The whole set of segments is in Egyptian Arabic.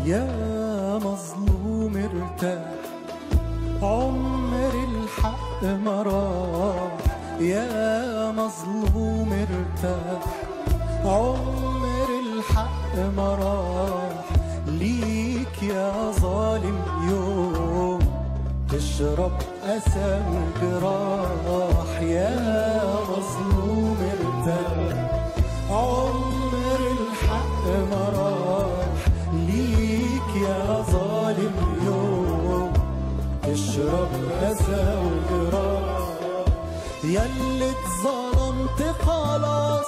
يا مظلوم ارتاح عمر الحق ما راح يا مظلوم ارتاح عمر الحق ما راح ليك يا ظالم يوم تشرب أسى وجراح يا مظلوم ارتاح عمر الحق ما راح ليك يا ظالم يوم تشرب أسى وجراح ياللي اتظلمت خلاص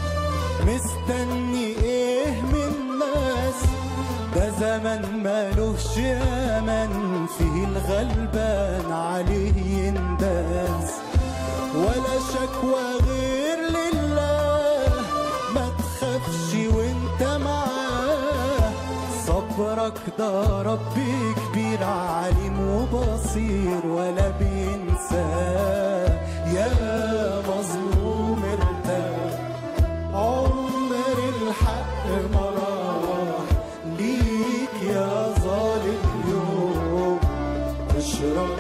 مستني ايه من الناس ده زمن مالوش امل فيه الغلبان عليه ينداس ولا شكوى غير لله ما تخافش وانت معاه صبرك ده ربي كبير عليم وبصير ولا بينساه يا مظلوم ارتاح عمر الحق ما راح ليك يا ظالم يوم اشرب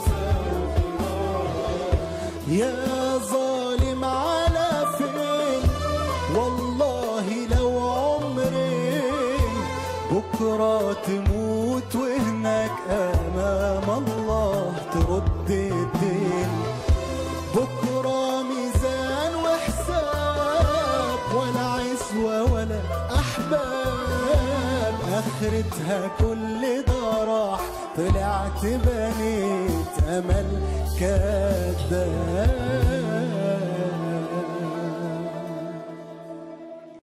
يا ظالم على فين والله لو عمرين بكرة تموت وهناك أمام الله ترد الدين بكرة ميزان وحساب ولا عزوة ولا أحباب آخرتها كل ده راح طلعت بنيت أمل كذاب